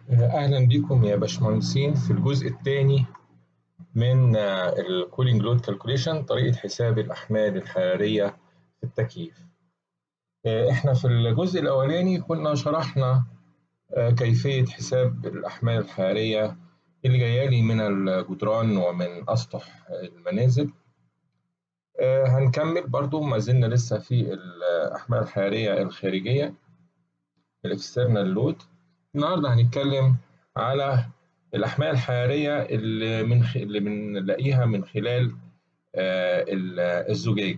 أهلا بكم يا باشمهندسين في الجزء الثاني من الكولينج لود كالكوليشن طريقة حساب الأحمال الحرارية في التكييف. إحنا في الجزء الأولاني كنا شرحنا كيفية حساب الأحمال الحرارية اللي جاية لي من الجدران ومن أسطح المنازل. هنكمل برضو ما زلنا لسه في الأحمال الحرارية الخارجية الاكسترنال لود. النهارده هنتكلم على الأحمال الحرارية اللي من اللي بنلاقيها من خلال الزجاج.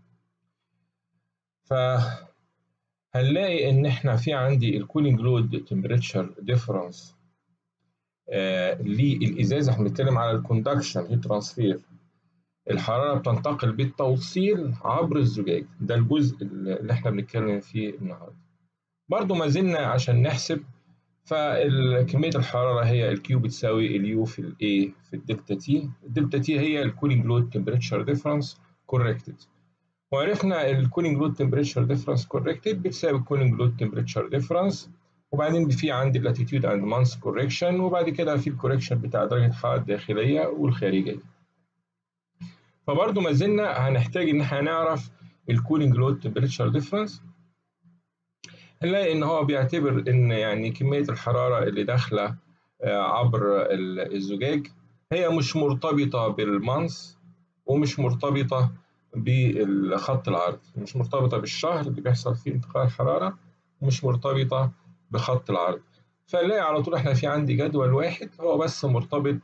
فهنلاقي إن إحنا في عندي الكولينج لود تمبريتشر ديفرنس للإزاز إحنا بنتكلم على الكوندكشن هيت ترانسفير الحرارة بتنتقل بالتوصيل عبر الزجاج ده الجزء اللي إحنا بنتكلم فيه النهارده. برضو ما زلنا عشان نحسب فكمية الحرارة هي الكيو بتساوي اليو في الاي في الدلتا تي، الدلتا تي هي الكولينج لود تمبريتشر ديفرنس كوركتد. وعرفنا الكولينج لود تمبريتشر ديفرنس كوركتد بتساوي الكولينج لود تمبريتشر ديفرنس وبعدين في عندي اللاتيتيود اند مانس كوركشن وبعد كده في الكوركشن بتاع درجة الحرارة الداخلية والخارجية. فبرضه ما زلنا هنحتاج ان احنا نعرف الكولينج لود تمبريتشر ديفرنس هنلاقي ان هو بيعتبر ان يعني كميه الحراره اللي داخله عبر الزجاج هي مش مرتبطه بالمانس ومش مرتبطه بالخط العرض مش مرتبطه بالشهر اللي بيحصل فيه انتقال الحراره ومش مرتبطه بخط العرض فنلاقي على طول احنا في عندي جدول واحد هو بس مرتبط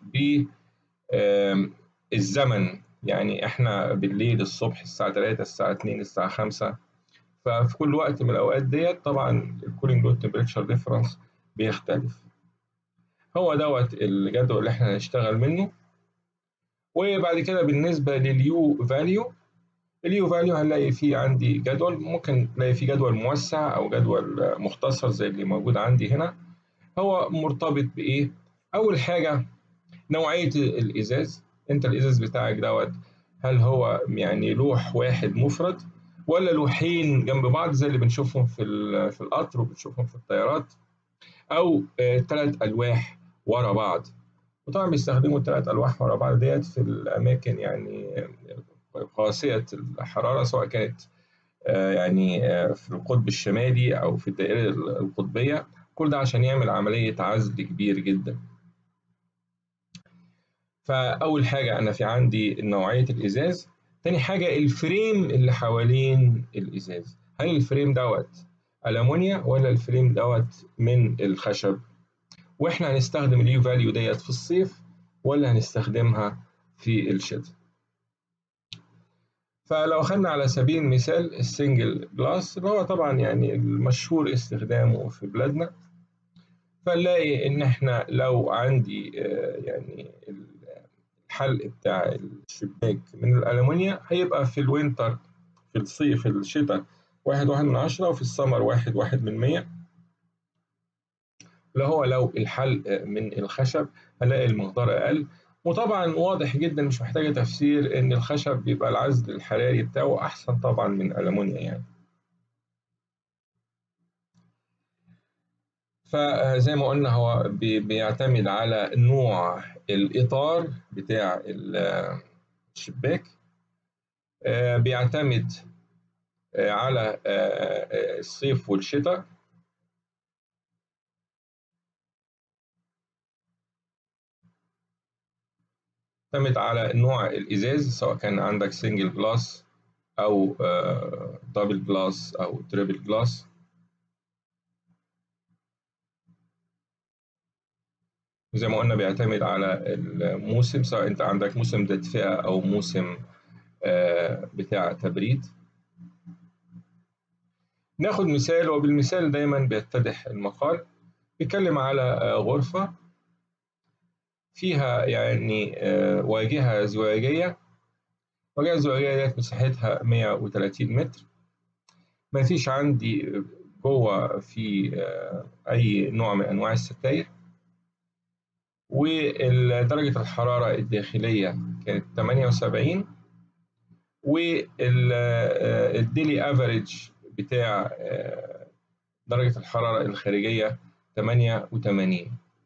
بالزمن يعني احنا بالليل الصبح الساعه 3 الساعه 2 الساعه 5 ففي كل وقت من الاوقات ديت طبعا الكولينج لود تمبريتشر ديفرنس بيختلف هو دوت الجدول اللي احنا هنشتغل منه وبعد كده بالنسبه لليو فاليو اليو فاليو هنلاقي فيه عندي جدول ممكن نلاقي فيه جدول موسع او جدول مختصر زي اللي موجود عندي هنا هو مرتبط بايه اول حاجه نوعيه الازاز انت الازاز بتاعك دوت هل هو يعني لوح واحد مفرد ولا لوحين جنب بعض زي اللي بنشوفهم في في القطر وبنشوفهم في الطيارات او ثلاث الواح ورا بعض وطبعا بيستخدموا الثلاث الواح ورا بعض ديت في الاماكن يعني قاسيه الحراره سواء كانت يعني في القطب الشمالي او في الدائره القطبيه كل ده عشان يعمل عمليه عزل كبير جدا فاول حاجه انا في عندي نوعيه الازاز تاني حاجة الفريم اللي حوالين الإزاز هل الفريم دوت ألمونيا ولا الفريم دوت من الخشب وإحنا هنستخدم اليو فاليو ديت في الصيف ولا هنستخدمها في الشتاء فلو أخذنا على سبيل المثال السنجل جلاس اللي هو طبعا يعني المشهور استخدامه في بلادنا فنلاقي إن إحنا لو عندي يعني الحلق بتاع الشباك من الألمونيا هيبقى في الوينتر في الصيف في الشتاء واحد واحد من عشرة وفي السمر واحد واحد من مية اللي هو لو الحلق من الخشب هنلاقي المقدار أقل وطبعا واضح جدا مش محتاجة تفسير إن الخشب بيبقى العزل الحراري بتاعه أحسن طبعا من الألمونيا يعني فزي ما قلنا هو بيعتمد على نوع الإطار بتاع الشباك بيعتمد على الصيف والشتاء يعتمد على نوع الإزاز سواء كان عندك سنجل جلاس أو دبل جلاس أو تريبل جلاس زي ما قلنا بيعتمد على الموسم سواء انت عندك موسم تدفئة او موسم بتاع تبريد ناخد مثال وبالمثال دايما بيتضح المقال بيتكلم على غرفة فيها يعني واجهة زجاجية واجهة زجاجية ديت مساحتها 130 متر ما فيش عندي جوه في أي نوع من أنواع الستاير ودرجة الحرارة الداخلية كانت 78 والديلي افريج بتاع درجة الحرارة الخارجية 88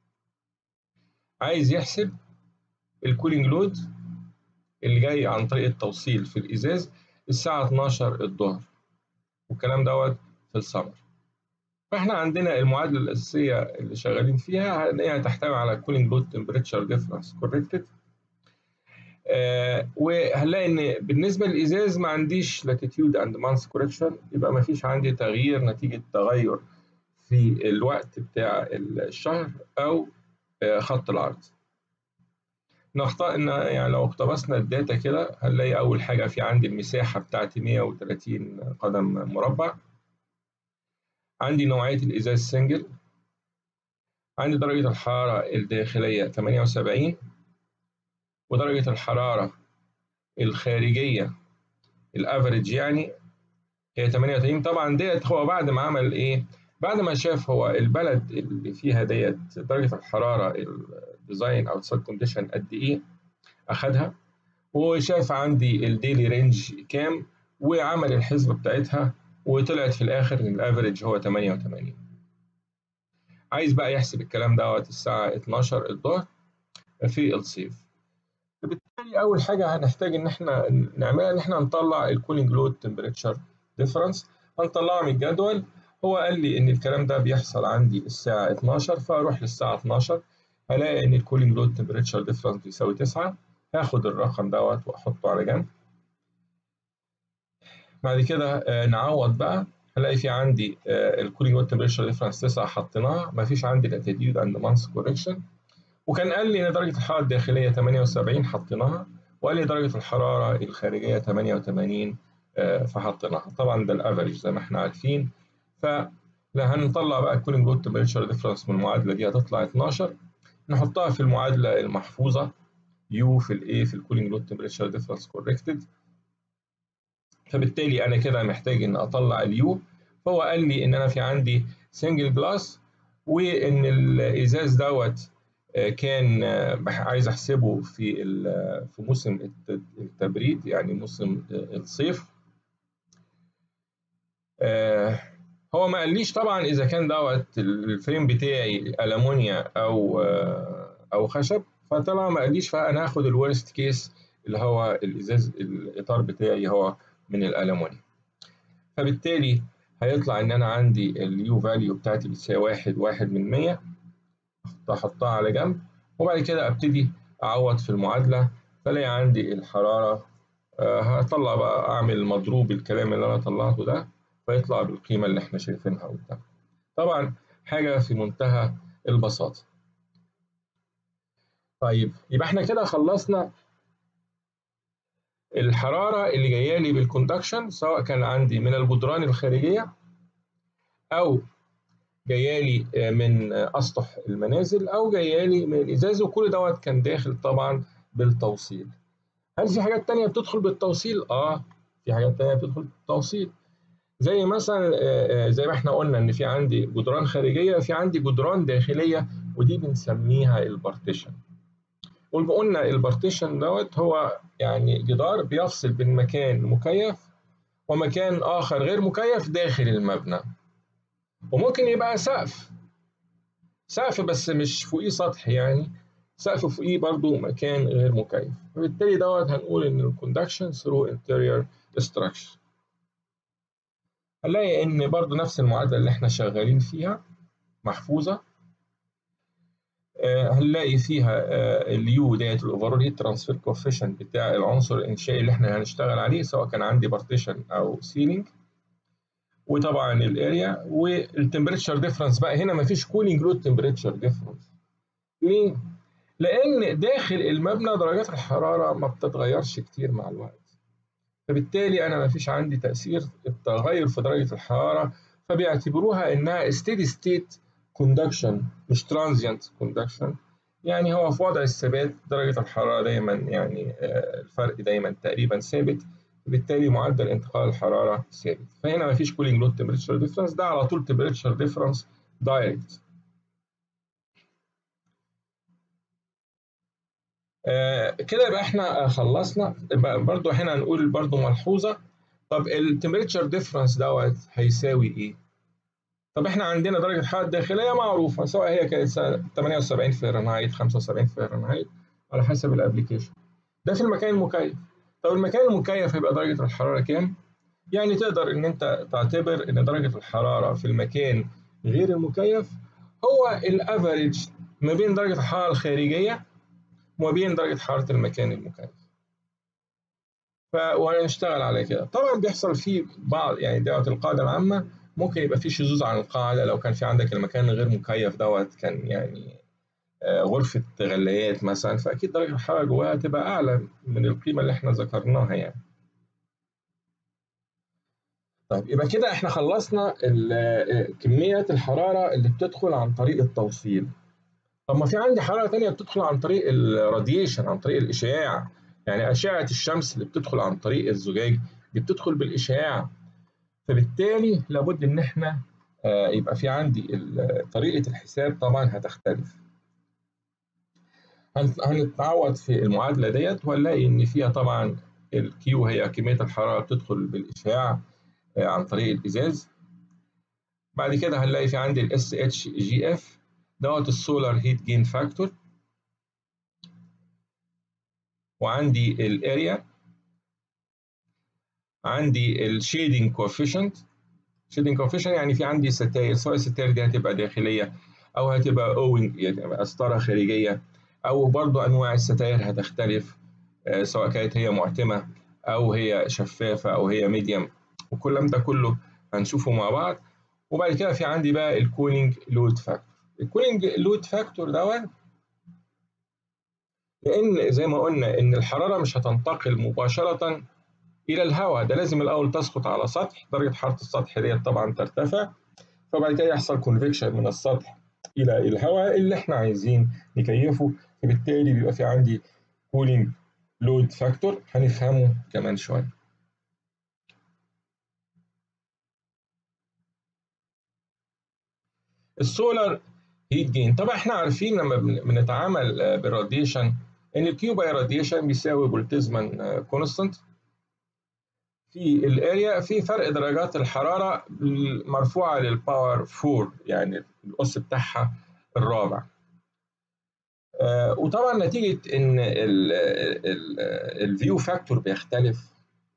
عايز يحسب الكولينج لود اللي جاي عن طريق التوصيل في الازاز الساعه 12 الظهر والكلام دوت في السمر فاحنا عندنا المعادله الاساسيه اللي شغالين فيها هنلاقيها تحتوي على كولينج لود تمبريتشر ديفرنس كوركتد وهنلاقي ان بالنسبه للازاز ما عنديش لاتيتيود اند مانس كوركشن يبقى ما فيش عندي تغيير نتيجه تغير في الوقت بتاع الشهر او خط العرض نختار ان يعني لو اقتبسنا الداتا كده هنلاقي اول حاجه في عندي المساحه بتاعتي 130 قدم مربع عندي نوعيه الازاز سنجل عندي درجه الحراره الداخليه 78 ودرجه الحراره الخارجيه الافريج يعني هي 88 طبعا ديت هو بعد ما عمل ايه بعد ما شاف هو البلد اللي فيها ديت درجه الحراره الديزاين او سب كونديشن قد ايه اخدها وشاف عندي الديلي رينج كام وعمل الحسبه بتاعتها وطلعت في الاخر ان الافريج هو 88 عايز بقى يحسب الكلام دوت الساعه 12 الظهر في الصيف فبالتالي اول حاجه هنحتاج ان احنا نعملها ان احنا نطلع الكولينج لود تمبريتشر ديفرنس هنطلعه من الجدول هو قال لي ان الكلام ده بيحصل عندي الساعه 12 فاروح للساعه 12 هلاقي ان الكولينج لود تمبريتشر ديفرنس بيساوي 9 هاخد الرقم دوت واحطه على جنب بعد كده نعوض بقى هلاقي في عندي الكولينج لود تمبريتشر ديفرنس 9 حطيناها مفيش عندي الاتيتيود اند مانس كوركشن وكان قال لي ان درجه الحراره الداخليه 78 حطيناها وقال لي درجه الحراره الخارجيه 88 فحطيناها طبعا ده الافريج زي ما احنا عارفين فلا هنطلع بقى الكولينج لود تمبريتشر ديفرنس من المعادله دي هتطلع 12 نحطها في المعادله المحفوظه يو في الايه في الكولينج لود تمبريتشر ديفرنس كوركتد فبالتالي انا كده محتاج ان اطلع اليو فهو قال لي ان انا في عندي سنجل جلاس وان الازاز دوت كان عايز احسبه في في موسم التبريد يعني موسم الصيف هو ما قاليش طبعا اذا كان دوت الفريم بتاعي المونيا او او خشب فطلع ما قاليش فانا هاخد الورست كيس اللي هو الازاز الاطار بتاعي هو من الالومنيوم فبالتالي هيطلع ان انا عندي اليو فاليو بتاعتي بتساوي واحد واحد من مية احطها على جنب وبعد كده ابتدي اعوض في المعادله فلاقي عندي الحراره أه هطلع بقى اعمل مضروب الكلام اللي انا طلعته ده فيطلع بالقيمه اللي احنا شايفينها قدام طبعا حاجه في منتهى البساطه طيب يبقى احنا كده خلصنا الحراره اللي جايه لي بالكوندكشن سواء كان عندي من الجدران الخارجيه او جايه لي من اسطح المنازل او جايه لي من الازاز وكل دوت كان داخل طبعا بالتوصيل هل في حاجات تانية بتدخل بالتوصيل اه في حاجات تانية بتدخل بالتوصيل زي مثلا زي ما احنا قلنا ان في عندي جدران خارجيه في عندي جدران داخليه ودي بنسميها البارتيشن وقلنا البارتيشن دوت هو يعني جدار بيفصل بين مكان مكيف ومكان اخر غير مكيف داخل المبنى وممكن يبقى سقف سقف بس مش فوقيه سطح يعني سقف فوقيه برضو مكان غير مكيف وبالتالي دوت هنقول ان الكوندكشن ثرو انتيريور structure هنلاقي ان برضو نفس المعادله اللي احنا شغالين فيها محفوظه آه هنلاقي فيها آه اليو ديت الاوفرول هيت ترانسفير كوفيشنت بتاع العنصر الانشائي اللي احنا هنشتغل عليه سواء كان عندي بارتيشن او سيلينج وطبعا الاريا والتمبريتشر ديفرنس بقى هنا مفيش كولينج لود تمبريتشر ديفرنس ليه؟ لان داخل المبنى درجات الحراره ما بتتغيرش كتير مع الوقت فبالتالي انا مفيش عندي تاثير التغير في درجه الحراره فبيعتبروها انها steady state conduction مش transient conduction يعني هو في وضع الثبات درجة الحرارة دايما يعني الفرق دايما تقريبا ثابت بالتالي معدل انتقال الحرارة ثابت فهنا مفيش cooling load temperature difference ده على طول temperature difference direct آه كده يبقى احنا خلصنا برضو هنا هنقول برضو ملحوظة طب التمبريتشر ديفرنس دوت هيساوي ايه؟ طب احنا عندنا درجة الحرارة الداخلية معروفة سواء هي كانت 78 فahrenheit 75 فahrenheit على حسب الابلكيشن ده في المكان المكيف طب المكان المكيف هيبقى درجة الحرارة كام؟ يعني تقدر ان انت تعتبر ان درجة الحرارة في المكان غير المكيف هو الافريج ما بين درجة الحرارة الخارجية وما بين درجة حرارة المكان المكيف وهنشتغل على كده طبعا بيحصل فيه بعض يعني دوت القاعدة العامة ممكن يبقى فيه شذوذ عن القاعدة لو كان في عندك المكان غير مكيف دوت كان يعني غرفة غلايات مثلا فأكيد درجة الحرارة جواها تبقى أعلى من القيمة اللي احنا ذكرناها يعني. طيب يبقى كده احنا خلصنا كمية الحرارة اللي بتدخل عن طريق التوصيل. طب ما في عندي حرارة تانية بتدخل عن طريق الراديشن عن طريق الإشعاع يعني أشعة الشمس اللي بتدخل عن طريق الزجاج دي بتدخل بالإشعاع فبالتالي لابد إن احنا يبقى في عندي طريقة الحساب طبعا هتختلف. هنتعوض في المعادلة ديت وهنلاقي إن فيها طبعا الكيو هي كمية الحرارة بتدخل بالإشعاع عن طريق الإزاز بعد كده هنلاقي في عندي ال SHGF دوت السولار هيت جين فاكتور وعندي الاريا عندي الشيدنج كوفيشنت شيدنج كوفيشنت يعني في عندي ستاير سواء الستاير دي هتبقى داخلية أو هتبقى أوينج يعني أستارة خارجية أو برضو أنواع الستاير هتختلف سواء كانت هي معتمة أو هي شفافة أو هي ميديم وكل ده كله هنشوفه مع بعض وبعد كده في عندي بقى الكولينج لود فاكتور الكولينج لود فاكتور دوت لأن زي ما قلنا إن الحرارة مش هتنتقل مباشرة إلى الهواء ده لازم الأول تسقط على سطح درجة حرارة السطح ديت طبعا ترتفع فبعد كده يحصل كونفكشن من السطح إلى الهواء اللي إحنا عايزين نكيفه فبالتالي بيبقى في عندي كولينج لود فاكتور هنفهمه كمان شوية السولار هيت جين طبعا احنا عارفين لما بنتعامل بالراديشن ان الكيو باي راديشن بيساوي بولتزمان كونستانت في الاريا في فرق درجات الحراره مرفوعه للباور 4 يعني الاس بتاعها الرابع وطبعا نتيجه ان الفيو فاكتور بيختلف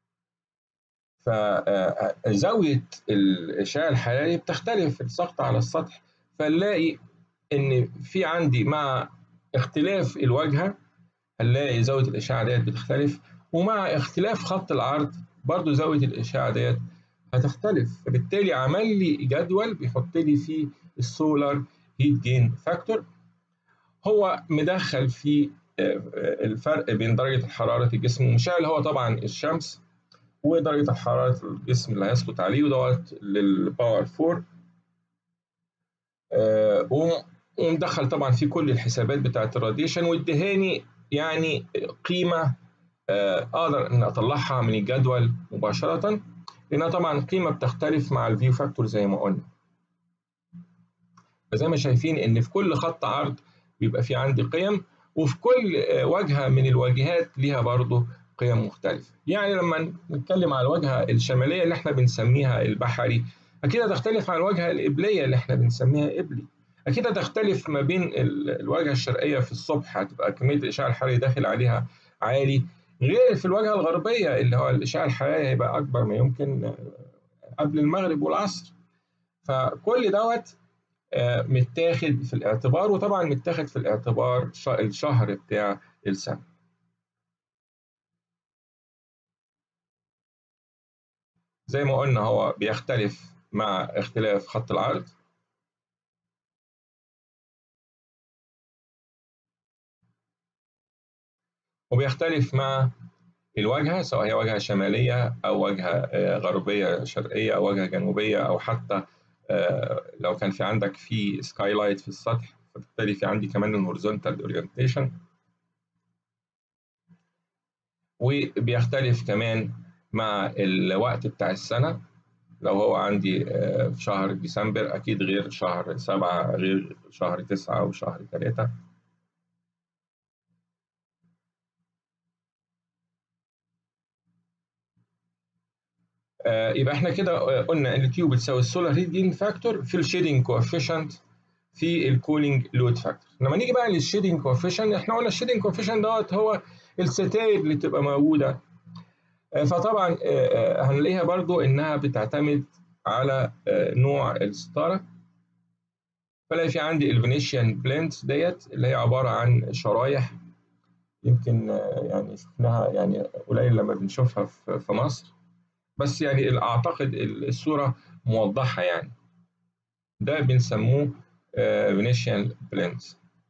فزاويه الاشعاع الحراري بتختلف السقط على السطح فنلاقي ان في عندي مع اختلاف الواجهه هنلاقي زاويه الاشعاع ديت بتختلف ومع اختلاف خط العرض برضو زاويه الاشعاع ديت هتختلف فبالتالي عمل لي جدول بيحط لي فيه السولار هيت جين فاكتور هو مدخل فيه الفرق بين درجه حراره الجسم المشع اللي هو طبعا الشمس ودرجه حراره الجسم اللي هيسقط عليه ودوت للباور 4 آه ومدخل طبعا في كل الحسابات بتاعت الراديشن وادهاني يعني قيمه آه اقدر ان اطلعها من الجدول مباشره لانها طبعا قيمه بتختلف مع الفيو فاكتور زي ما قلنا فزي ما شايفين ان في كل خط عرض بيبقى في عندي قيم وفي كل آه واجهه من الواجهات ليها برضه قيم مختلفه يعني لما نتكلم على الواجهه الشماليه اللي احنا بنسميها البحري أكيد هتختلف عن الواجهة القبلية اللي إحنا بنسميها قبلي أكيد هتختلف ما بين الواجهة الشرقية في الصبح هتبقى كمية الإشعاع الحراري داخل عليها عالي غير في الواجهة الغربية اللي هو الإشعاع الحراري هيبقى أكبر ما يمكن قبل المغرب والعصر فكل دوت متاخد في الاعتبار وطبعا متاخد في الاعتبار الشهر بتاع السنة زي ما قلنا هو بيختلف مع اختلاف خط العرض وبيختلف مع الواجهة سواء هي واجهة شمالية أو واجهة غربية شرقية أو واجهة جنوبية أو حتى لو كان في عندك في سكاي لايت في السطح فبالتالي في عندي كمان الهوريزونتال اورينتيشن وبيختلف كمان مع الوقت بتاع السنة لو هو عندي في شهر ديسمبر أكيد غير شهر سبعة غير شهر تسعة وشهر ثلاثة آه يبقى احنا كده قلنا ان الكيو بتساوي السولار هيت جين فاكتور في الشيدنج كوفيشنت في الكولينج لود فاكتور لما نيجي بقى للشيدنج كوفيشنت احنا قلنا الشيدنج كوفيشنت دوت هو الستاير اللي تبقى موجوده آه فطبعا آه هنلاقيها برضو انها بتعتمد على نوع الستاره فلاقي في عندي الفينيشيان بلينت ديت اللي هي عباره عن شرايح يمكن يعني شفناها يعني قليل لما بنشوفها في مصر بس يعني اعتقد الصوره موضحه يعني ده بنسموه فينيشيان بلينت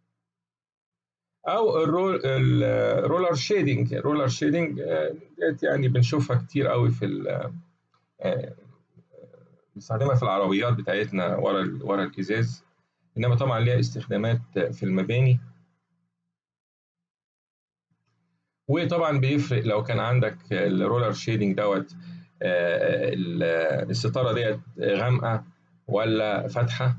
او الرول الرولر شيدنج الرولر شيدنج ديت يعني بنشوفها كتير قوي في بنستخدمها في العربيات بتاعتنا ورا ورا الازاز انما طبعا ليها استخدامات في المباني وطبعا بيفرق لو كان عندك الرولر شيدنج دوت الستاره ديت غامقه ولا فاتحه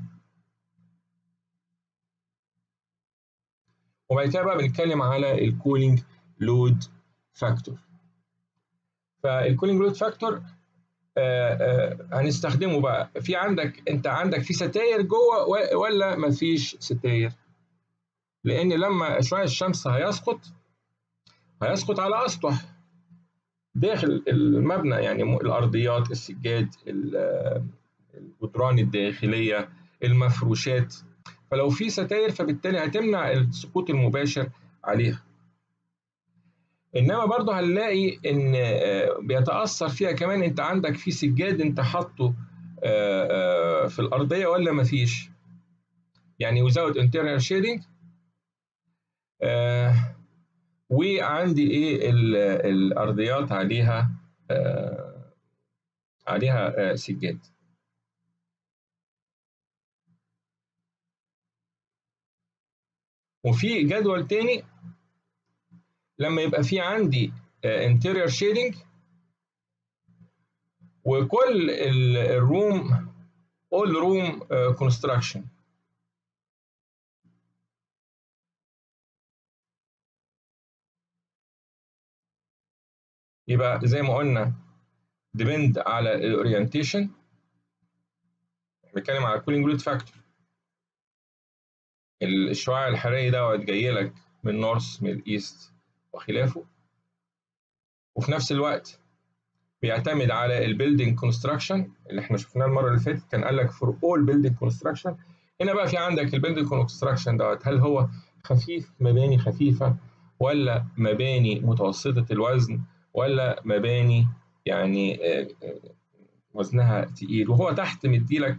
وبعد كده بقى بنتكلم على الكولينج لود فاكتور فالكولينج لود فاكتور هنستخدمه بقى في عندك انت عندك في ستاير جوه ولا مفيش ستاير لان لما شعاع الشمس هيسقط هيسقط على اسطح داخل المبنى يعني الارضيات السجاد الجدران الداخليه المفروشات فلو في ستاير فبالتالي هتمنع السقوط المباشر عليها انما برضه هنلاقي ان بيتاثر فيها كمان انت عندك في سجاد انت حاطه في الارضيه ولا مفيش يعني without interior shading وعندي ايه الارضيات عليها عليها سجاد وفي جدول تاني لما يبقى في عندي interior shading وكل الروم all room construction يبقى زي ما قلنا depend على الاورينتيشن احنا بنتكلم على cooling load factor الشعاع الحراري دوت جاي لك من نورث من الايست وخلافه وفي نفس الوقت بيعتمد على البيلدينج كونستراكشن اللي احنا شفناه المره اللي فاتت كان قال لك فور اول بيلدينج كونستراكشن هنا بقى في عندك البيلدينج كونستراكشن دوت هل هو خفيف مباني خفيفه ولا مباني متوسطه الوزن ولا مباني يعني وزنها تقيل وهو تحت مديلك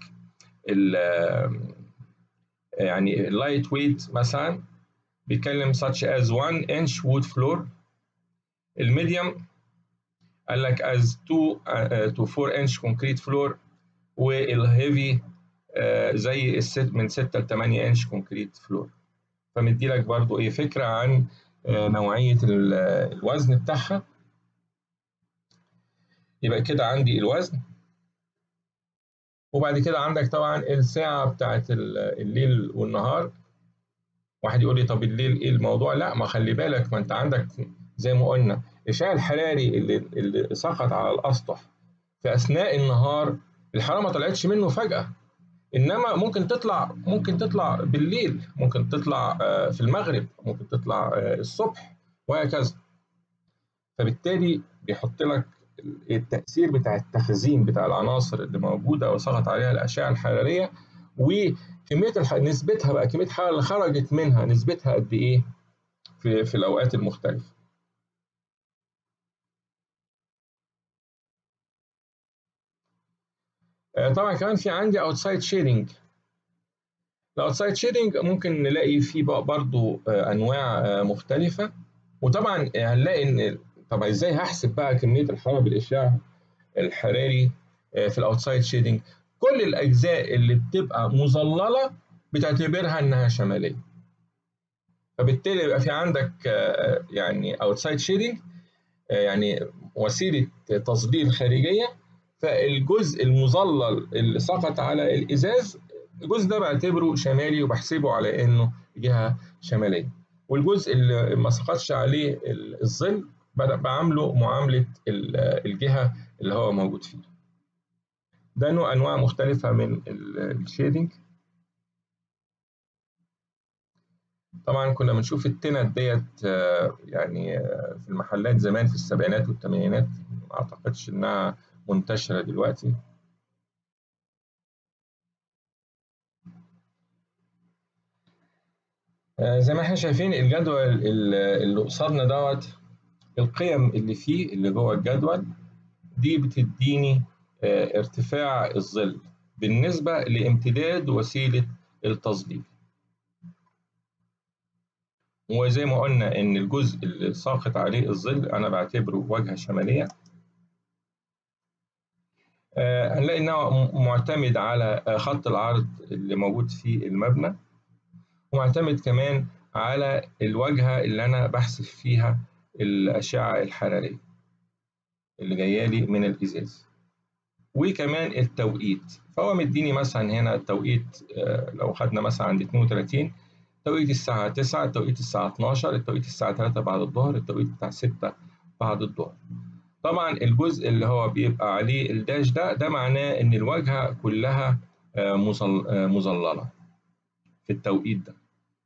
يعني اللايت ويت مثلا بيتكلم such as 1 inch wood floor الميديوم قال لك as 2 to 4 inch concrete floor والهيفي زي الست من 6 ل 8 انش كونكريت فلور فمدي لك برضو ايه فكره عن نوعيه الوزن بتاعها يبقى كده عندي الوزن وبعد كده عندك طبعا الساعه بتاعت الليل والنهار واحد يقول لي طب الليل ايه الموضوع لا ما خلي بالك ما انت عندك زي ما قلنا الاشعاع الحراري اللي, اللي سقط على الاسطح في اثناء النهار الحراره ما طلعتش منه فجاه انما ممكن تطلع ممكن تطلع بالليل ممكن تطلع في المغرب ممكن تطلع الصبح وهكذا فبالتالي بيحط لك التاثير بتاع التخزين بتاع العناصر اللي موجوده وسقط عليها الاشعه الحراريه وكميه الح... نسبتها بقى كميه الحراره اللي خرجت منها نسبتها قد ايه في في الاوقات المختلفه طبعا كمان في عندي اوتسايد شيدنج الاوتسايد شيدنج ممكن نلاقي فيه برضو انواع مختلفه وطبعا هنلاقي ان طب ازاي هحسب بقى كميه الحراره بالاشعاع الحراري في الاوتسايد شيدنج كل الاجزاء اللي بتبقى مظلله بتعتبرها انها شماليه فبالتالي يبقى في عندك يعني اوتسايد شيدنج يعني وسيله تظليل خارجيه فالجزء المظلل اللي سقط على الازاز الجزء ده بعتبره شمالي وبحسبه على انه جهه شماليه والجزء اللي ما سقطش عليه الظل بعامله معامله الجهه اللي هو موجود فيها ده نوع أنواع مختلفة من الشيدنج طبعا كنا بنشوف التنت ديت يعني في المحلات زمان في السبعينات والثمانينات ما أعتقدش إنها منتشرة دلوقتي زي ما احنا شايفين الجدول اللي قصادنا دوت القيم اللي فيه اللي جوه الجدول دي بتديني ارتفاع الظل بالنسبة لامتداد وسيلة التظليل وزي ما قلنا إن الجزء اللي ساقط عليه الظل أنا بعتبره واجهة شمالية هنلاقي إنه معتمد على خط العرض اللي موجود في المبنى ومعتمد كمان على الواجهة اللي أنا بحسب فيها الأشعة الحرارية اللي جاية لي من الإزاز وكمان التوقيت فهو مديني مثلا هنا التوقيت لو خدنا مثلا عند 32 توقيت الساعة 9 التوقيت الساعة 12 التوقيت الساعة 3 بعد الظهر التوقيت بتاع 6 بعد الظهر طبعا الجزء اللي هو بيبقى عليه الداش ده ده معناه إن الواجهة كلها مظللة في التوقيت ده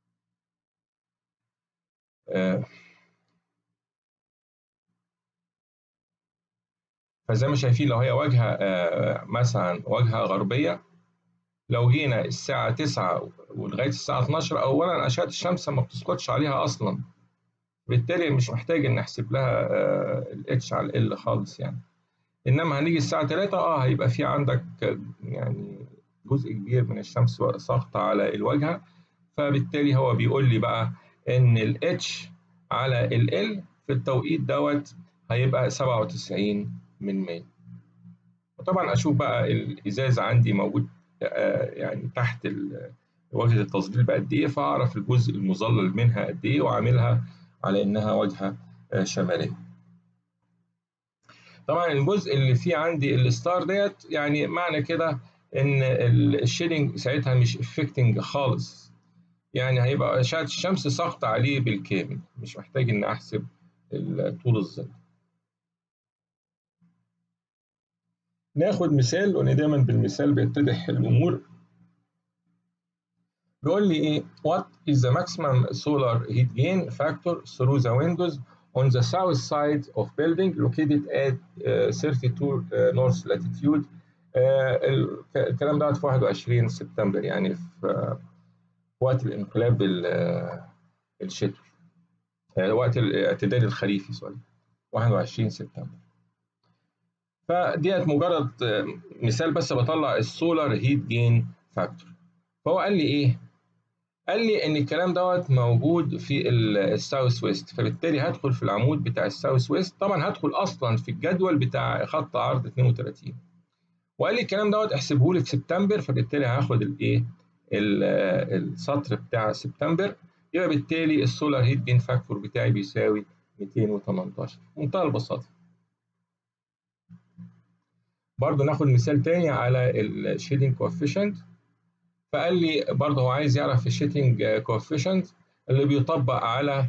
فزي ما شايفين لو هي واجهة مثلا واجهة غربية لو جينا الساعة 9 ولغاية الساعة 12 أولا أشعة الشمس ما بتسقطش عليها أصلا بالتالي مش محتاج إن أحسب لها الاتش على ال خالص يعني إنما هنيجي الساعة 3 أه هيبقى في عندك يعني جزء كبير من الشمس ساقطة على الواجهة فبالتالي هو بيقول لي بقى إن الاتش على ال في التوقيت دوت هيبقى 97 من 100 وطبعا اشوف بقى الازاز عندي موجود يعني تحت واجهه التظليل بقد ايه فاعرف الجزء المظلل منها قد ايه واعملها على انها واجهه شماليه طبعا الجزء اللي فيه عندي الستار ديت يعني معنى كده ان الشيدنج ساعتها مش افكتنج خالص يعني هيبقى اشعه الشمس ساقطه عليه بالكامل مش محتاج ان احسب طول الظل ناخد مثال لان دايما بالمثال بيتضح الامور بيقول لي ايه what is the maximum solar heat gain factor through the windows on the south side of building located at uh, 32 uh, north latitude uh, الكلام ده في 21 سبتمبر يعني في وقت الانقلاب الشتوي وقت الاعتدال الخريفي سوري 21 سبتمبر فديت مجرد مثال بس بطلع السولار هيت جين فاكتور فهو قال لي ايه قال لي ان الكلام دوت موجود في الساوث ويست فبالتالي هدخل في العمود بتاع الساوث ويست طبعا هدخل اصلا في الجدول بتاع خط عرض 32 وقال لي الكلام دوت احسبه لي في سبتمبر فبالتالي هاخد الايه السطر بتاع سبتمبر يبقى بالتالي السولار هيت جين فاكتور بتاعي بيساوي 218 منتهى البساطه برضه ناخد مثال تاني على الشيدنج كوفيشنت فقال لي برضه هو عايز يعرف الشيدنج كوفيشنت اللي بيطبق على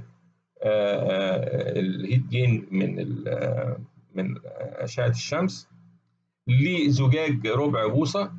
الهيت جين من من اشعه الشمس لزجاج ربع بوصه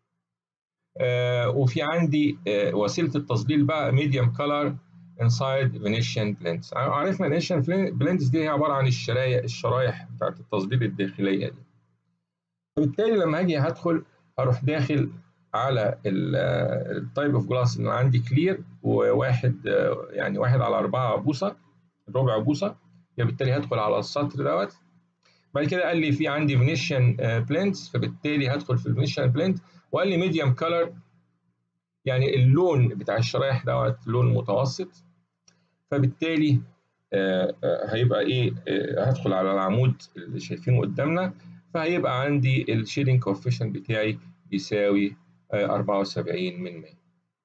وفي عندي وسيله التظليل بقى ميديوم كلر انسايد فينيشن بليندز عرفنا فينيشن بليندز دي هي عباره عن الشرايح الشرايح بتاعت التظليل الداخليه دي فبالتالي لما هاجي هدخل هروح داخل على التايب اوف جلاس اللي عندي كلير وواحد يعني واحد على أربعة بوصة ربع بوصة بالتالي هدخل على السطر دوت بعد كده قال لي في عندي فينيشن بليندز فبالتالي هدخل في الفينيشن بليند وقال لي ميديوم كلر يعني اللون بتاع الشرايح دوت لون متوسط فبالتالي هيبقى ايه هدخل على العمود اللي شايفينه قدامنا فهيبقى عندي الشيدنج كوفيشنت بتاعي يساوي 74 من 100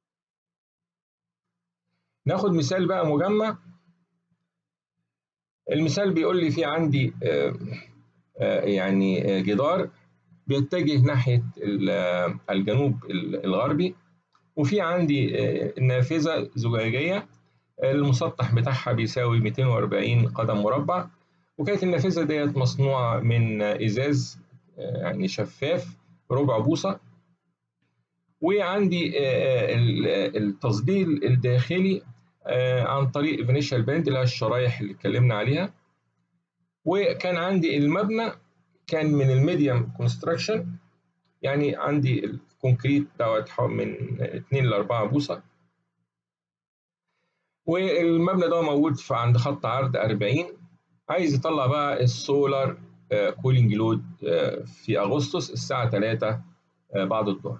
ناخد مثال بقى مجمع المثال بيقول لي في عندي يعني جدار بيتجه ناحية الجنوب الغربي وفي عندي نافذة زجاجية المسطح بتاعها بيساوي 240 قدم مربع وكانت النافذة ديت مصنوعة من إزاز يعني شفاف ربع بوصة وعندي التصدير الداخلي عن طريق فينيشال باند اللي هي الشرايح اللي اتكلمنا عليها وكان عندي المبنى كان من الميديوم كونستراكشن يعني عندي الكونكريت دوت من 2 ل 4 بوصة والمبنى ده موجود في عند خط عرض 40 عايز يطلع بقى السولار كولينج لود في اغسطس الساعه 3 بعد الظهر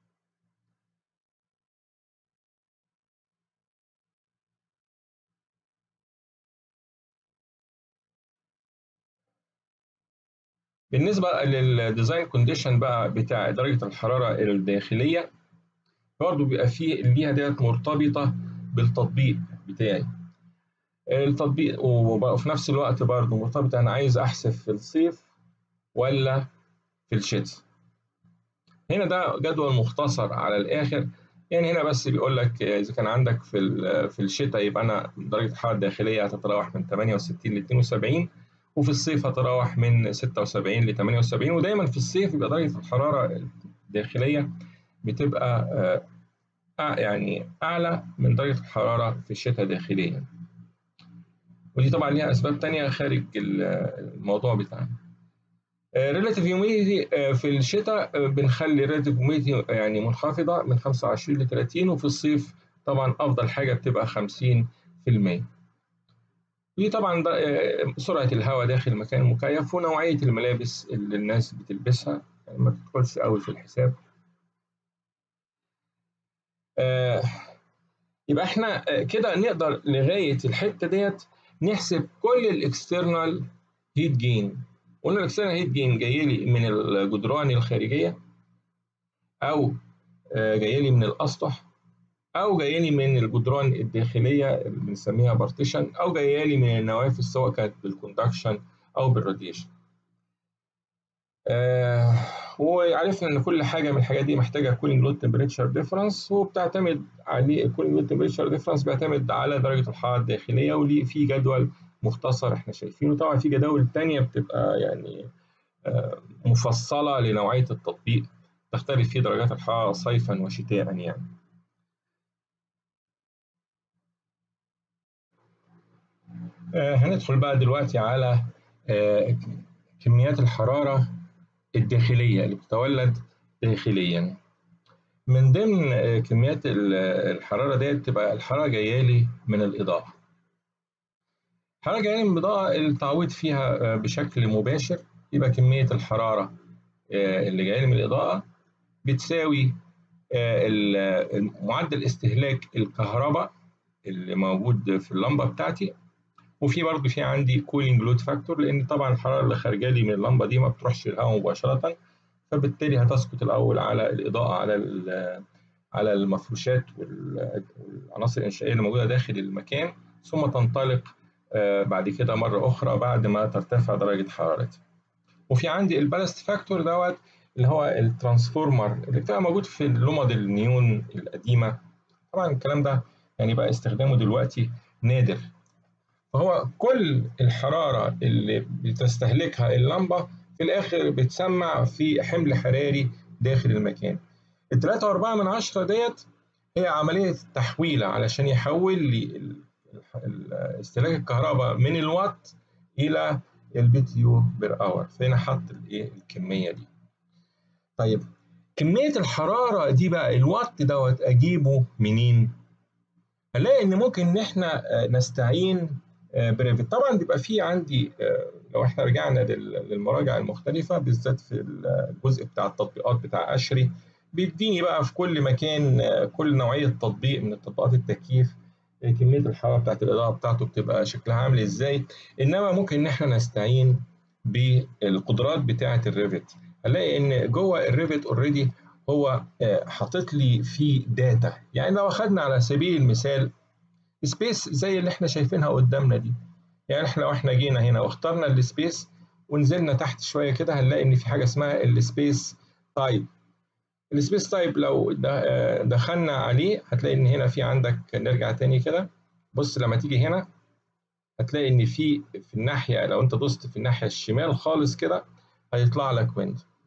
بالنسبه للديزاين كونديشن بقى بتاع درجه الحراره الداخليه برضه بيبقى فيه ليها ديت مرتبطه بالتطبيق بتاعي التطبيق وفي نفس الوقت برضه مرتبط انا عايز احسب في الصيف ولا في الشتاء هنا ده جدول مختصر على الاخر يعني هنا بس بيقول لك اذا كان عندك في في الشتاء يبقى انا درجه الحراره الداخليه هتتراوح من 68 ل 72 وفي الصيف هتتراوح من 76 ل 78 ودايما في الصيف يبقى درجه الحراره الداخليه بتبقى يعني اعلى من درجه الحراره في الشتاء داخليا ودي طبعا ليها اسباب تانية خارج الموضوع بتاعنا ريلاتيف هيوميديتي في الشتاء بنخلي ريلاتيف هيوميديتي يعني منخفضه من 25 ل 30 وفي الصيف طبعا افضل حاجه بتبقى 50% دي طبعا سرعه الهواء داخل المكان المكيف ونوعيه الملابس اللي الناس بتلبسها يعني ما تدخلش قوي في الحساب آه يبقى احنا كده نقدر لغايه الحته ديت نحسب كل الاكسترنال هيت جين قلنا الاكسترنال هيت جين جاي لي من الجدران الخارجيه او آه جاي لي من الاسطح او جاي لي من الجدران الداخليه اللي بنسميها بارتيشن او جاي لي من النوافذ سواء كانت بالكوندكشن او بالراديشن آه وعرفنا ان كل حاجه من الحاجات دي محتاجه كولينج لود تمبريتشر ديفرنس وبتعتمد عليه الكولينج لود تمبريتشر ديفرنس بيعتمد على درجه الحراره الداخليه وليه في جدول مختصر احنا شايفينه طبعا في جداول تانية بتبقى يعني آه مفصله لنوعيه التطبيق تختلف في درجات الحراره صيفا وشتاء يعني آه هندخل بقى دلوقتي على آه كميات الحراره الداخلية اللي بتتولد داخليا من ضمن كميات الحرارة ديت تبقى الحرارة جاية لي من الإضاءة الحرارة جاية لي من الإضاءة التعويض فيها بشكل مباشر يبقى كمية الحرارة اللي جاية لي من الإضاءة بتساوي معدل استهلاك الكهرباء اللي موجود في اللمبة بتاعتي وفي برضه في عندي كولينج لود فاكتور لان طبعا الحراره اللي خارجه لي من اللمبه دي ما بتروحش للهواء مباشره فبالتالي هتسقط الاول على الاضاءه على على المفروشات والعناصر الانشائيه اللي موجوده داخل المكان ثم تنطلق بعد كده مره اخرى بعد ما ترتفع درجه حرارتها وفي عندي البالست فاكتور دوت اللي هو الترانسفورمر اللي بتبقى موجود في لمض النيون القديمه طبعا الكلام ده يعني بقى استخدامه دلوقتي نادر فهو كل الحرارة اللي بتستهلكها اللمبة في الآخر بتسمع في حمل حراري داخل المكان. التلاتة وأربعة من عشرة ديت هي عملية تحويلة علشان يحول لي استهلاك الكهرباء من الوات إلى البي تي يو بير اور فهنا حط الايه الكمية دي. طيب كمية الحرارة دي بقى الوات دوت أجيبه منين؟ هنلاقي إن ممكن إن إحنا نستعين بريفت طبعا بيبقى في عندي لو احنا رجعنا للمراجع المختلفة بالذات في الجزء بتاع التطبيقات بتاع أشري بيديني بقى في كل مكان كل نوعية تطبيق من تطبيقات التكييف كمية الحرارة بتاعت الإضاءة بتاعته بتبقى شكلها عامل إزاي إنما ممكن إن إحنا نستعين بالقدرات بتاعة الريفت هنلاقي إن جوه الريفت أوريدي هو حاطط لي فيه داتا يعني لو أخدنا على سبيل المثال سبيس زي اللي احنا شايفينها قدامنا دي يعني احنا لو احنا جينا هنا واخترنا السبيس ونزلنا تحت شويه كده هنلاقي ان في حاجه اسمها السبيس تايب السبيس تايب لو دخلنا عليه هتلاقي ان هنا في عندك نرجع تاني كده بص لما تيجي هنا هتلاقي ان في في الناحيه لو انت دوست في الناحيه الشمال خالص كده هيطلع لك ويندو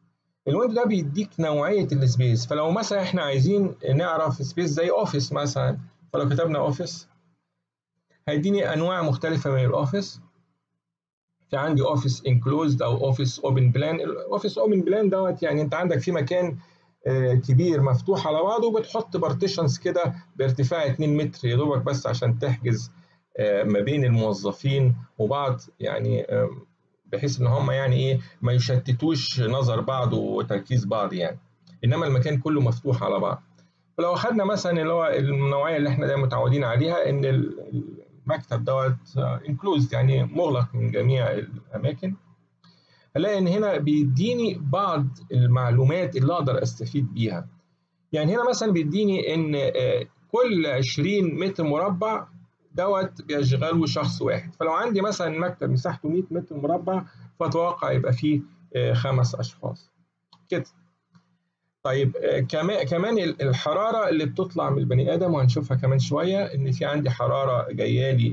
الويندو ده بيديك نوعيه السبيس فلو مثلا احنا عايزين نعرف سبيس زي اوفيس مثلا فلو كتبنا اوفيس هيديني انواع مختلفه من الاوفيس في عندي اوفيس انكلوزد او اوفيس اوبن بلان الاوفيس اوبن بلان دوت يعني انت عندك في مكان كبير مفتوح على بعضه وبتحط بارتيشنز كده بارتفاع 2 متر يا دوبك بس عشان تحجز ما بين الموظفين وبعض يعني بحيث ان هم يعني ايه ما يشتتوش نظر بعض وتركيز بعض يعني انما المكان كله مفتوح على بعض فلو اخذنا مثلا اللي هو النوعيه اللي احنا دايما متعودين عليها ان المكتب دوت انكلوزد يعني مغلق من جميع الاماكن هلاقي ان هنا بيديني بعض المعلومات اللي اقدر استفيد بيها يعني هنا مثلا بيديني ان كل 20 متر مربع دوت بيشغله شخص واحد فلو عندي مثلا مكتب مساحته 100 متر مربع فاتوقع يبقى فيه خمس اشخاص كده طيب كمان كمان الحراره اللي بتطلع من البني ادم وهنشوفها كمان شويه ان في عندي حراره جايه لي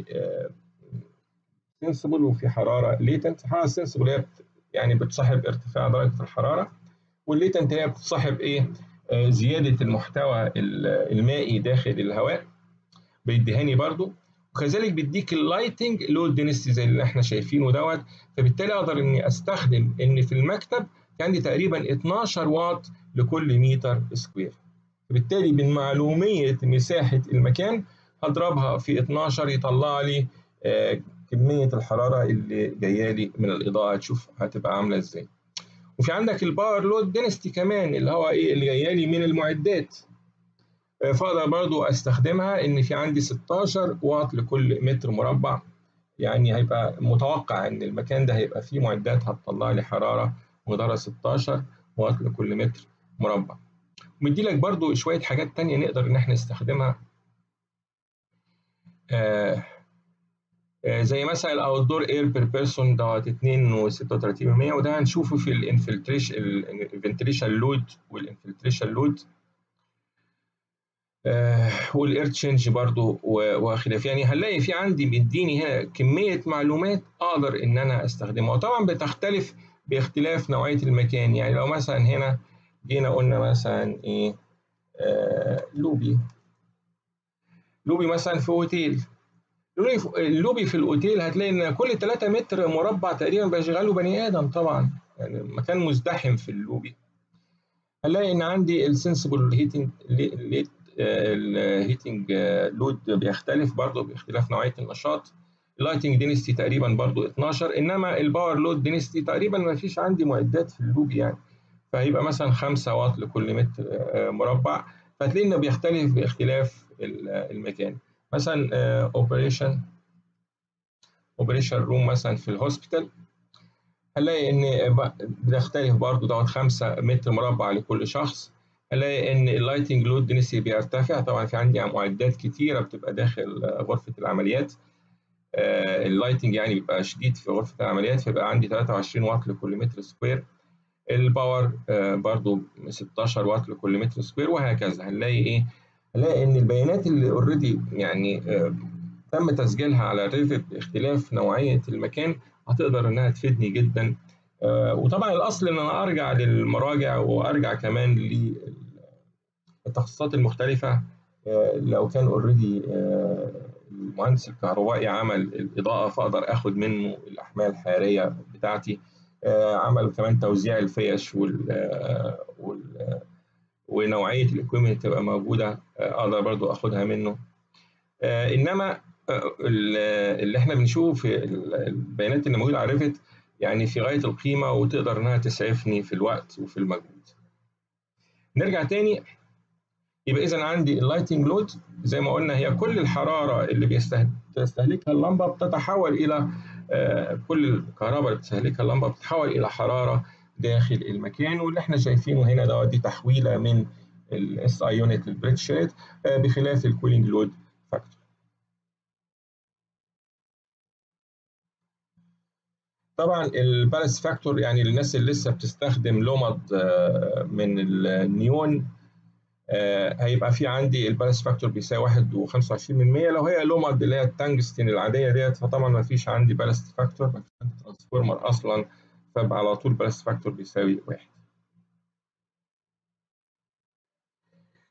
سنسبل وفي حراره ليتنت الحراره السنسبل هي يعني بتصاحب ارتفاع درجه الحراره والليتنت هي بتصاحب ايه زياده المحتوى المائي داخل الهواء بيديهاني برضو وكذلك بيديك اللايتنج لود دينستي زي اللي احنا شايفينه دوت فبالتالي اقدر اني استخدم ان في المكتب عندي تقريبا 12 واط لكل متر سكوير فبالتالي من معلوميه مساحه المكان هضربها في 12 يطلع لي آه كميه الحراره اللي جايه لي من الاضاءه تشوف هتبقى عامله ازاي وفي عندك الباور لود دينستي كمان اللي هو ايه اللي جايه لي من المعدات فاقدر برضو استخدمها ان في عندي 16 واط لكل متر مربع يعني هيبقى متوقع ان المكان ده هيبقى فيه معدات هتطلع لي حراره مقدارها 16 واط لكل متر مربع مدي لك برضو شويه حاجات تانية نقدر ان احنا نستخدمها آه آه زي مثلا الاوت دور اير بير بيرسون دوت 2.36% وده هنشوفه في الانفلتريشن الفنتريشن لود والانفلتريشن لود آه والاير تشينج برضو وخلافه يعني هنلاقي في عندي بيديني هنا كميه معلومات اقدر ان انا استخدمها وطبعا بتختلف باختلاف نوعيه المكان يعني لو مثلا هنا جينا قلنا مثلا ايه آه لوبي لوبي مثلا في اوتيل اللوبي في الاوتيل هتلاقي ان كل 3 متر مربع تقريبا بيشغله بني ادم طبعا يعني مكان مزدحم في اللوبي هنلاقي ان عندي السنسبل هيتنج الهيتنج لود بيختلف برضه باختلاف نوعيه النشاط اللايتنج دينستي تقريبا برضه 12 انما الباور لود دينستي تقريبا ما فيش عندي معدات في اللوب يعني فهيبقى مثلا 5 واط لكل متر مربع فهتلاقي انه بيختلف باختلاف المكان مثلا اوبريشن اوبريشن روم مثلا في الهوسبيتال هنلاقي ان بتختلف برضه دوت 5 متر مربع لكل شخص هنلاقي ان اللايتنج لود دينستي بيرتفع طبعا في عندي معدات كتيره بتبقى داخل غرفه العمليات اللايتنج يعني بيبقى شديد في غرفه العمليات فيبقى عندي 23 واط لكل متر سكوير الباور برضو 16 واط لكل متر سكوير وهكذا هنلاقي ايه هنلاقي ان البيانات اللي اوريدي يعني تم تسجيلها على ريفت باختلاف نوعيه المكان هتقدر انها تفيدني جدا وطبعا الاصل ان انا ارجع للمراجع وارجع كمان للتخصصات المختلفه لو كان اوريدي المهندس الكهربائي عمل الاضاءه فاقدر اخد منه الاحمال الحراريه بتاعتي عمل كمان توزيع الفيش وال, وال ونوعيه الاكويبمنت تبقى موجوده اقدر برضو اخدها منه انما اللي احنا بنشوفه في البيانات اللي موجوده على ريفت يعني في غايه القيمه وتقدر انها تسعفني في الوقت وفي المجهود نرجع تاني يبقى اذا عندي اللايتنج لود زي ما قلنا هي كل الحراره اللي بيستهلكها اللمبه بتتحول الى كل الكهرباء اللي بتستهلكها اللمبه بتتحول الى حراره داخل المكان واللي احنا شايفينه هنا دوت دي تحويله من الاس اي يونت للبريتش ريت بخلاف الكولينج لود فاكتور طبعا البالانس فاكتور يعني للناس اللي لسه بتستخدم لومد من النيون هيبقى في عندي البالانس فاكتور بيساوي 1.25% لو هي لومد اللي هي التنجستين العاديه ديت فطبعا ما فيش عندي بالانس فاكتور ما فيش عندي ترانسفورمر اصلا فبقى على طول بالانس فاكتور بيساوي واحد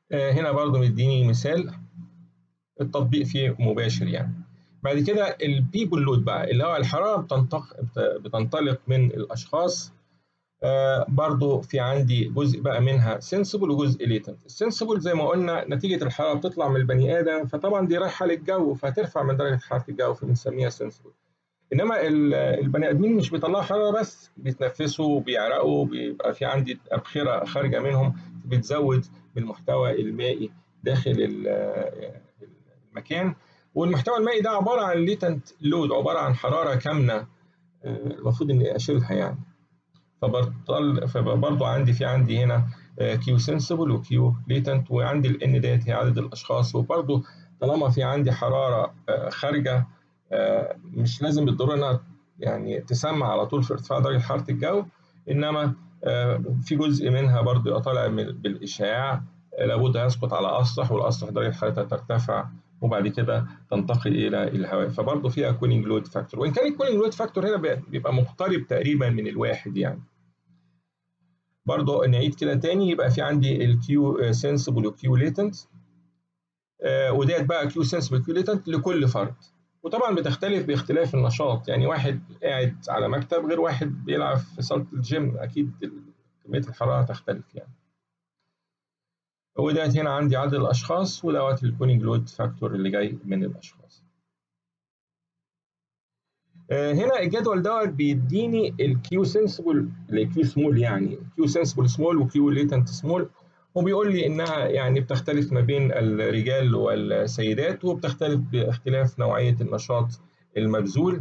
هنا برضو مديني مثال التطبيق فيه مباشر يعني بعد كده البيبل لود بقى اللي هو الحراره بتنطق بتنطلق من الاشخاص آه برضو في عندي جزء بقى منها سنسبل وجزء ليتنت السنسبل زي ما قلنا نتيجه الحراره بتطلع من البني ادم فطبعا دي رايحه للجو فهترفع من درجه حراره الجو فبنسميها سنسبل انما البني ادمين مش بيطلعوا حراره بس بيتنفسوا بيعرقوا بيبقى في عندي ابخره خارجه منهم بتزود بالمحتوى المائي داخل المكان والمحتوى المائي ده عباره عن ليتنت لود عباره عن حراره كامنه المفروض اني اشيلها يعني فبطل فبرضه عندي في عندي هنا كيو سنسبل وكيو ليتنت وعندي الان ديت هي عدد الاشخاص وبرضه طالما في عندي حراره خارجه مش لازم بالضروره انها يعني تسمع على طول في ارتفاع درجه حراره الجو انما في جزء منها برضه يبقى طالع بالاشعاع لابد يسقط على اسطح والاسطح درجه حرارتها ترتفع وبعد كده تنتقل الى الهواء فبرضه فيها كولينج لود فاكتور وان كان الكولينج لود فاكتور هنا بيبقى مقترب تقريبا من الواحد يعني برضه نعيد كده تاني يبقى في عندي الكيو سنسبل وكيو ليتنت وديت بقى كيو سنسبل كيو ليتنت لكل فرد وطبعا بتختلف باختلاف النشاط يعني واحد قاعد على مكتب غير واحد بيلعب في صاله الجيم اكيد كميه الحراره تختلف يعني وديت هنا عندي عدد الاشخاص ودوت الكولينج لود فاكتور اللي جاي من الاشخاص هنا الجدول دوت بيديني الكيو سنسبل الكيو سمول يعني كيو سنسبل سمول وكيو ليتنت سمول وبيقول لي انها يعني بتختلف ما بين الرجال والسيدات وبتختلف باختلاف نوعيه النشاط المبذول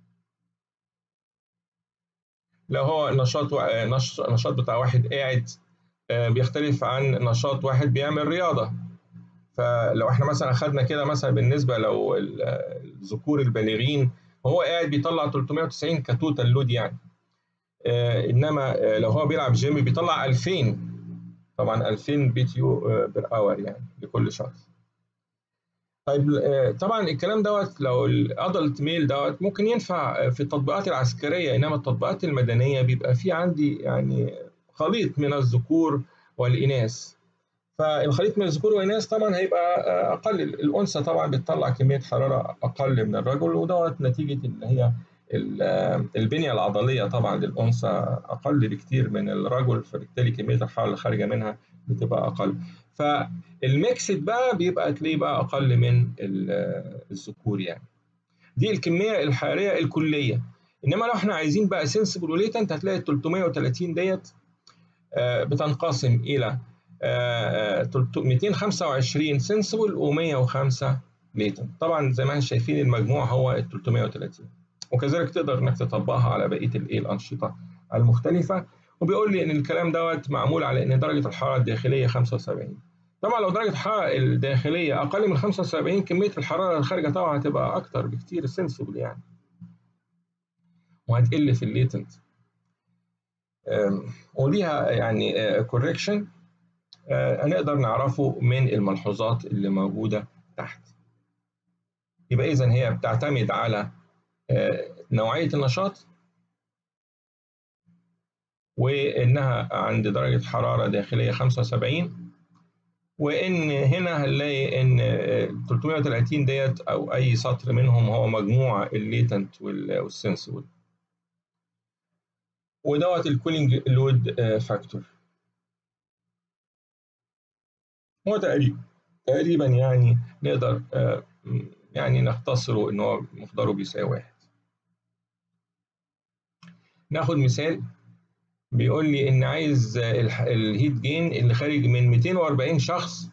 لو هو نشاط نشاط بتاع واحد قاعد بيختلف عن نشاط واحد بيعمل رياضه فلو احنا مثلا اخذنا كده مثلا بالنسبه لو الذكور البالغين وهو قاعد بيطلع 390 كتوتال لود يعني آه انما آه لو هو بيلعب جيم بيطلع 2000 طبعا 2000 بي تي يو بير اور يعني لكل شخص طيب آه طبعا الكلام دوت لو الادلت ميل دوت ممكن ينفع في التطبيقات العسكريه انما التطبيقات المدنيه بيبقى في عندي يعني خليط من الذكور والاناث فالخليط من الذكور والاناث طبعا هيبقى اقل الانثى طبعا بتطلع كميه حراره اقل من الرجل ودوت نتيجه ان هي البنيه العضليه طبعا للانثى اقل بكتير من الرجل فبالتالي كميه الحراره اللي خارجه منها بتبقى اقل فالميكسد بقى بيبقى تلاقيه بقى اقل من الذكور يعني دي الكميه الحراريه الكليه انما لو احنا عايزين بقى سنسبل وليتنت هتلاقي ال 330 ديت بتنقسم الى 225 سنسبل و105 ليتنت طبعا زي ما احنا شايفين المجموع هو ال 330 وكذلك تقدر انك تطبقها على بقيه الايه الانشطه المختلفه وبيقول لي ان الكلام دوت معمول على ان درجه الحراره الداخليه 75 طبعا لو درجه الحراره الداخليه اقل من 75 كميه الحراره الخارجه طبعا هتبقى اكتر بكتير سنسبل يعني وهتقل في الليتنت وليها يعني كوركشن هنقدر نعرفه من الملحوظات اللي موجودة تحت يبقى إذا هي بتعتمد على نوعية النشاط وإنها عند درجة حرارة داخلية 75 وإن هنا هنلاقي إن 330 ديت أو أي سطر منهم هو مجموع الليتنت والسنسبل ودوت الكولينج لود فاكتور هو تقريبا تقريبا يعني نقدر يعني نختصره ان هو مقداره بيساوي واحد ناخد مثال بيقول لي ان عايز الهيت جين اللي خارج من 240 شخص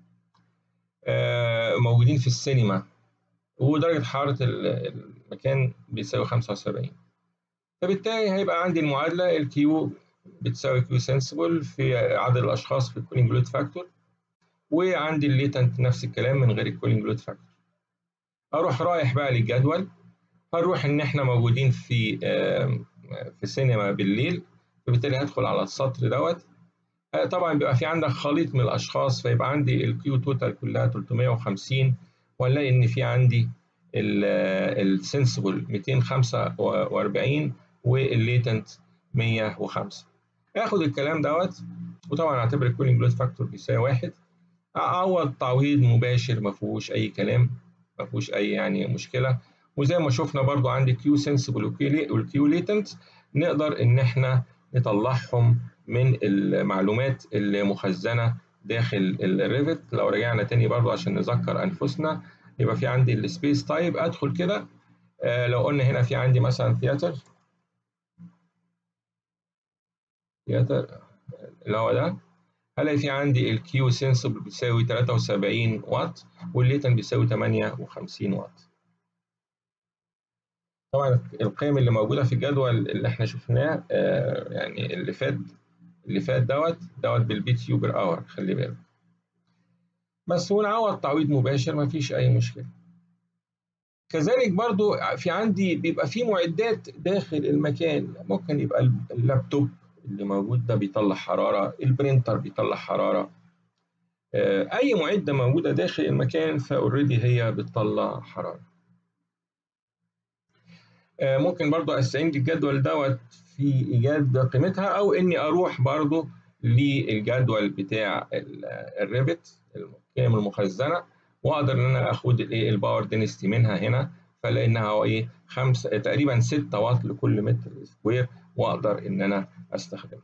موجودين في السينما ودرجة حرارة المكان بيساوي 75 فبالتالي هيبقى عندي المعادلة الكيو بتساوي كيو سنسبل في عدد الأشخاص في الكولينج لود فاكتور وعندي الليتنت نفس الكلام من غير الكولينج لود فاكتور اروح رايح بقى للجدول هنروح ان احنا موجودين في في سينما بالليل فبالتالي هدخل على السطر دوت طبعا بيبقى في عندك خليط من الاشخاص فيبقى عندي الكيو توتال كلها 350 ونلاقي ان في عندي السنسبل 245 والليتنت 105 اخد الكلام دوت وطبعا اعتبر الكولينج لود فاكتور بيساوي واحد اعوض تعويض مباشر ما فيهوش اي كلام ما فيهوش اي يعني مشكله وزي ما شفنا برضو عندي كيو سنسبل والكيو ليتنت نقدر ان احنا نطلعهم من المعلومات اللي مخزنه داخل الريفت لو رجعنا تاني برضو عشان نذكر انفسنا يبقى في عندي السبيس تايب ادخل كده آه لو قلنا هنا في عندي مثلا ثياتر ثياتر اللي هو ده هلاقي في عندي الكيو سنسبل بتساوي 73 واط والليتن بيساوي 58 واط طبعا القيم اللي موجوده في الجدول اللي احنا شفناه آه يعني اللي فات اللي فات دوت دوت بالبي تيو بير اور خلي بالك بس ونعوض تعويض مباشر مفيش اي مشكله كذلك برضو في عندي بيبقى في معدات داخل المكان ممكن يبقى اللابتوب اللي موجود ده بيطلع حراره البرينتر بيطلع حراره اي معده موجوده داخل المكان فاوريدي هي بتطلع حراره ممكن برضو استعين بالجدول دوت في ايجاد قيمتها او اني اروح برضو للجدول بتاع الريفت القيم المخزنه واقدر ان انا اخد الايه الباور دينستي منها هنا فلانها هو ايه خمسة تقريبا 6 واط لكل متر سكوير واقدر ان انا استخدمها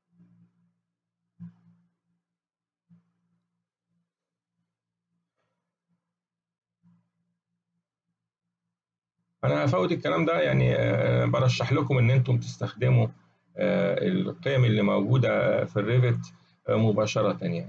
انا افوت الكلام ده يعني برشح لكم ان انتم تستخدموا القيم اللي موجوده في الريفت مباشره يعني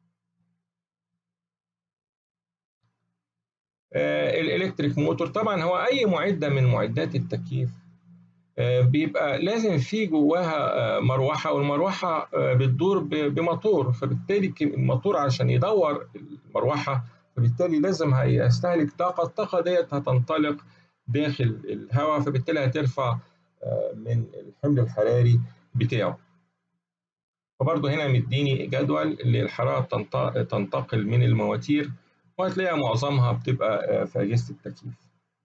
الالكتريك موتور طبعا هو اي معده من معدات التكييف بيبقى لازم في جواها مروحه والمروحه بتدور بموتور فبالتالي الموتور عشان يدور المروحه فبالتالي لازم هيستهلك طاقه الطاقه ديت هتنطلق داخل الهواء فبالتالي هترفع من الحمل الحراري بتاعه فبرضه هنا مديني جدول اللي الحراره تنتقل من المواتير وهتلاقيها معظمها بتبقى في أجهزة التكييف.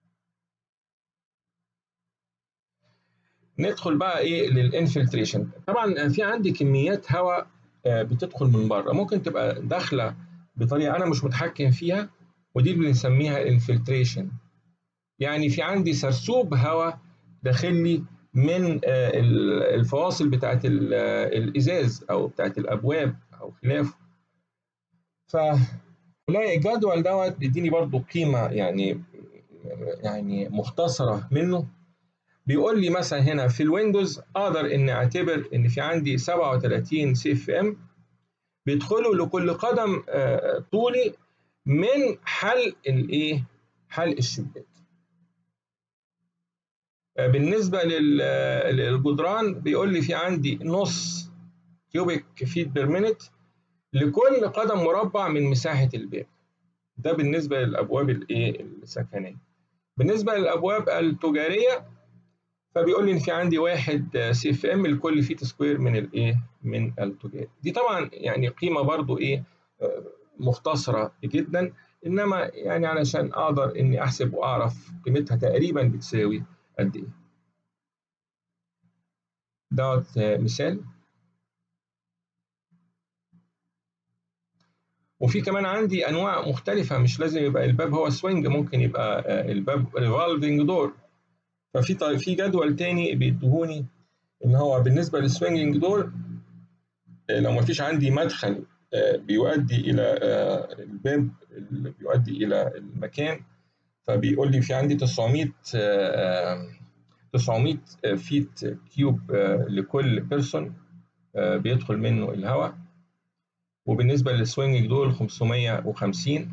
ندخل بقى إيه للإنفلتريشن، طبعًا في عندي كميات هواء بتدخل من بره، ممكن تبقى داخلة بطريقة أنا مش متحكم فيها ودي اللي بنسميها انفلتريشن. يعني في عندي سرسوب هواء داخل لي من الفواصل بتاعت الإزاز أو بتاعت الأبواب أو خلافه. ف تلاقي الجدول دوت بيديني برضو قيمة يعني يعني مختصرة منه بيقول لي مثلا هنا في الويندوز اقدر اني اعتبر ان في عندي 37 سي اف ام بيدخلوا لكل قدم طولي من حل الايه؟ حل الشباك. بالنسبة للجدران بيقول لي في عندي نص كيوبيك فيت بير مينت لكل قدم مربع من مساحة الباب ده بالنسبة للأبواب الإيه السكنية بالنسبة للأبواب التجارية فبيقول لي إن في عندي واحد سي اف ام لكل فيت سكوير من الإيه من التجاري دي طبعا يعني قيمة برضو إيه مختصرة جدا إنما يعني علشان أقدر إني أحسب وأعرف قيمتها تقريبا بتساوي قد إيه دوت مثال وفي كمان عندي انواع مختلفه مش لازم يبقى الباب هو سوينج ممكن يبقى الباب ريفولفنج دور ففي في جدول تاني بيديهوني ان هو بالنسبه للسوينجنج دور لو ما فيش عندي مدخل بيؤدي الى الباب اللي بيؤدي الى المكان فبيقول لي في عندي 900 900 فيت كيوب لكل بيرسون بيدخل منه الهواء وبالنسبة للسوينج دول 550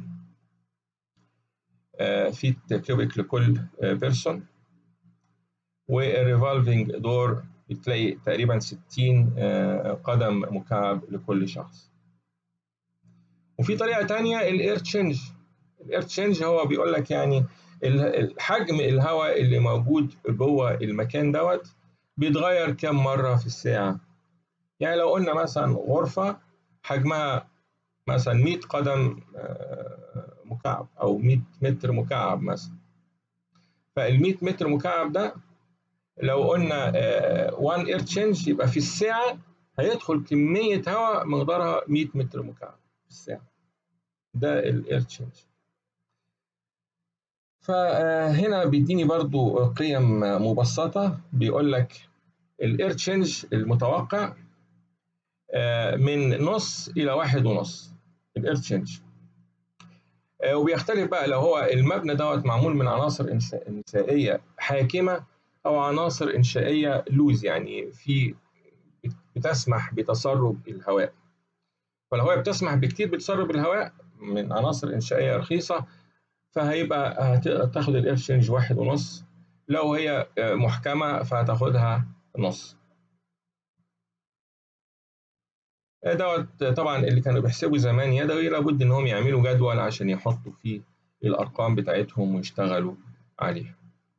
فيت كيوبيك لكل بيرسون والريفولفنج دور بتلاقي تقريبا 60 قدم مكعب لكل شخص وفي طريقة تانية الاير تشينج الاير تشينج هو بيقول لك يعني حجم الهواء اللي موجود جوه المكان دوت بيتغير كم مرة في الساعة يعني لو قلنا مثلا غرفة حجمها مثلا 100 قدم مكعب او 100 متر مكعب مثلا فال 100 متر مكعب ده لو قلنا 1 اير تشينج يبقى في الساعه هيدخل كميه هواء مقدارها 100 متر مكعب في الساعه ده الاير تشينج فهنا بيديني برضو قيم مبسطة بيقول لك الاير تشينج المتوقع من نص إلى واحد ونص الاير تشينج وبيختلف بقى لو هو المبنى دوت معمول من عناصر إنشائية حاكمة أو عناصر إنشائية لوز يعني في بتسمح بتسرب الهواء فلو هي بتسمح بكتير بتسرب الهواء من عناصر إنشائية رخيصة فهيبقى هتاخد الاير تشينج واحد ونص لو هي محكمة فهتاخدها نص دوت طبعا اللي كانوا بيحسبوا زمان يدوي لابد انهم يعملوا جدول عشان يحطوا فيه الارقام بتاعتهم ويشتغلوا عليها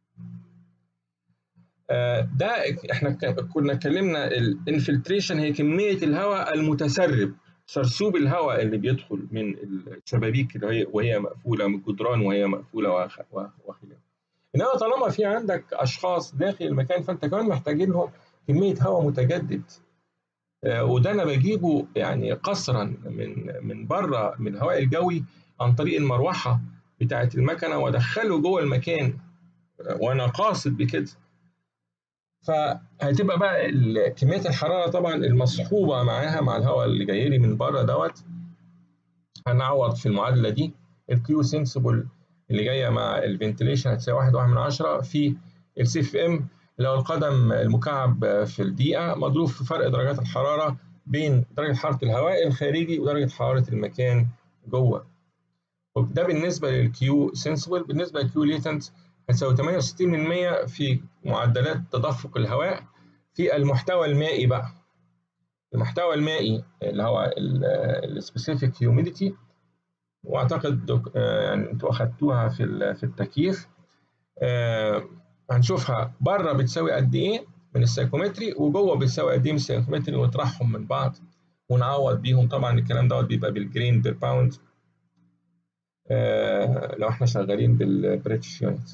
ده احنا كنا اتكلمنا الانفلتريشن هي كميه الهواء المتسرب سرسوب الهواء اللي بيدخل من الشبابيك اللي هي وهي مقفوله من الجدران وهي مقفوله وخلافه انما طالما في عندك اشخاص داخل المكان فانت كمان محتاجين لهم كميه هواء متجدد وده انا بجيبه يعني قصرا من من بره من الهواء الجوي عن طريق المروحه بتاعه المكنه وادخله جوه المكان وانا قاصد بكده فهتبقى بقى كميه الحراره طبعا المصحوبه معاها مع الهواء اللي جاي لي من بره دوت هنعوض في المعادله دي الكيو سنسبل اللي جايه مع الفنتليشن هتساوي 1 1 من 10 في السي اف ام اللي هو القدم المكعب في الدقيقه مضروب في فرق درجات الحراره بين درجه حراره الهواء الخارجي ودرجه حراره المكان جوه ده بالنسبه للكيو سنسبل بالنسبه للكيو ليتنت هتساوي 68% في معدلات تدفق الهواء في المحتوى المائي بقى المحتوى المائي اللي هو السبيسيفيك هيوميديتي واعتقد يعني انتوا اخدتوها في في التكييف هنشوفها بره بتساوي قد ايه من السايكومتري وجوه بتساوي قد ايه من السايكومتري ونطرحهم من بعض ونعوض بيهم طبعا الكلام دوت بيبقى بالجرين بير باوند لو احنا شغالين بالبريتش يونت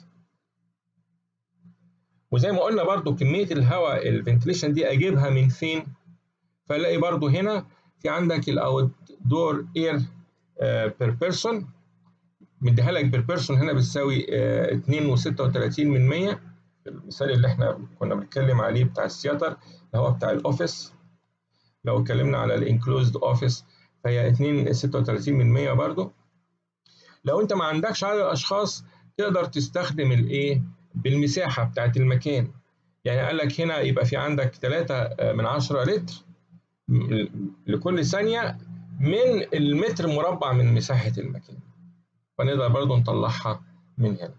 وزي ما قلنا برضو كمية الهواء الفنتليشن دي أجيبها من فين فلاقي برضو هنا في عندك الأوت دور اير بير بيرسون مديها لك بير بيرسون هنا بتساوي 2.36 من 100 المثال اللي احنا كنا بنتكلم عليه بتاع السياتر اللي هو بتاع الاوفيس لو اتكلمنا على الانكلوزد اوفيس فهي 2.36 من 100 برضو لو انت ما عندكش عدد اشخاص تقدر تستخدم الايه بالمساحه بتاعت المكان يعني قال لك هنا يبقى في عندك 3 من 10 لتر لكل ثانيه من المتر مربع من مساحه المكان فنقدر برضو نطلعها من هنا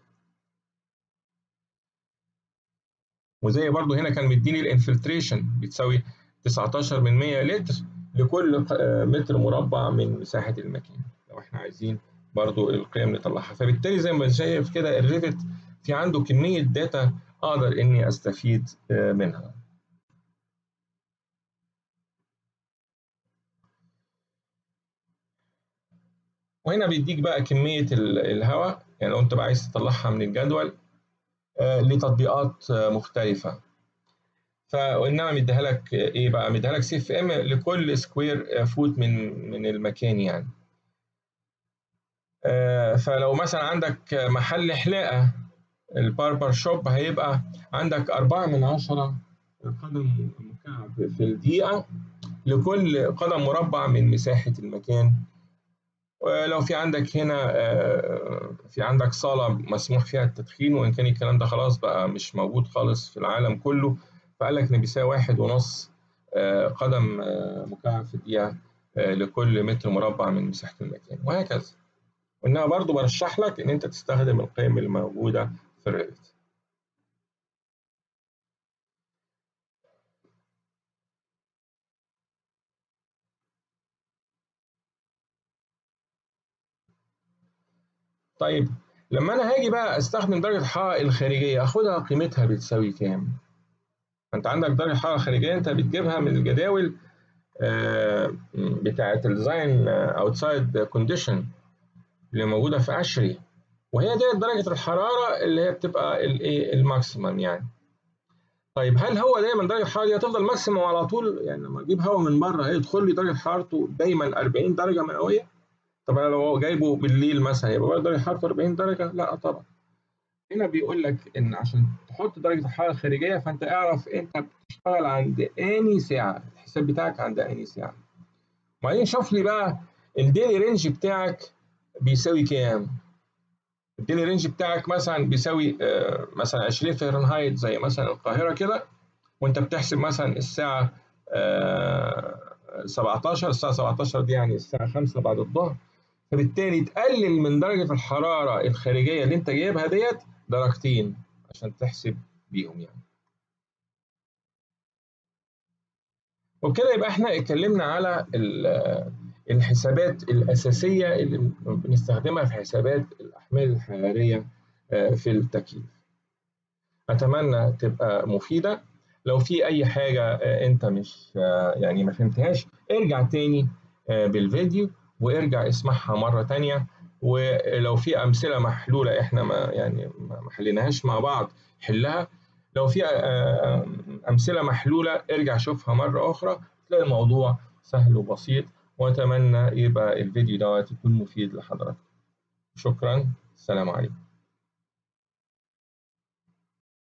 وزي برضو هنا كان مديني الانفلتريشن بتساوي 19 من 100 لتر لكل متر مربع من مساحه المكان لو احنا عايزين برضو القيم نطلعها فبالتالي زي ما شايف كده الريفت في عنده كمية داتا أقدر إني أستفيد منها وهنا بيديك بقى كمية الهواء يعني لو أنت بقى عايز تطلعها من الجدول لتطبيقات مختلفة فإنما مديها لك إيه بقى مديها لك سي اف ام لكل سكوير فوت من من المكان يعني فلو مثلا عندك محل حلاقة الباربر شوب هيبقى عندك أربعة من عشرة قدم مكعب في الدقيقة لكل قدم مربع من مساحة المكان ولو في عندك هنا في عندك صالة مسموح فيها التدخين وإن كان الكلام ده خلاص بقى مش موجود خالص في العالم كله فقال لك إن بيساوي واحد ونص قدم مكعب في الدقيقة لكل متر مربع من مساحة المكان وهكذا وإنما برضو برشح لك إن أنت تستخدم القيم الموجودة في الريفت طيب لما انا هاجي بقى استخدم درجه الحراره الخارجيه اخدها قيمتها بتساوي كام انت عندك درجه الحراره الخارجيه انت بتجيبها من الجداول بتاعه الديزاين اوتسايد كونديشن اللي موجوده في اشري وهي دي درجه الحراره اللي هي بتبقى الايه الماكسيمم يعني طيب هل هو دايما درجه الحراره دي هتفضل ماكسيمم على طول يعني لما اجيب هواء من بره هيدخل لي درجه حرارته دايما 40 درجه مئويه طب انا لو جايبه بالليل مثلا يبقى برضه درجه حرارته 40 درجه لا طبعا هنا بيقول لك ان عشان تحط درجه الحراره الخارجيه فانت اعرف انت بتشتغل عند اني ساعه الحساب بتاعك عند اني ساعه وبعدين شوف لي بقى الديلي رينج بتاعك بيساوي كام الديلي رينج بتاعك مثلا بيساوي آه مثلا 20 فahrenheit زي مثلا القاهره كده وانت بتحسب مثلا الساعه آه 17 الساعه 17 دي يعني الساعه 5 بعد الظهر فبالتالي تقلل من درجه الحراره الخارجيه اللي انت جايبها ديت درجتين عشان تحسب بيهم يعني وبكده يبقى احنا اتكلمنا على الحسابات الأساسية اللي بنستخدمها في حسابات الأحمال الحرارية في التكييف أتمنى تبقى مفيدة لو في أي حاجة أنت مش يعني ما فهمتهاش ارجع تاني بالفيديو وارجع اسمعها مرة تانية ولو في أمثلة محلولة إحنا ما يعني ما حليناهاش مع بعض حلها لو في أمثلة محلولة ارجع شوفها مرة أخرى تلاقي الموضوع سهل وبسيط وأتمنى يبقى الفيديو دوت يكون مفيد لحضراتكم شكرا السلام عليكم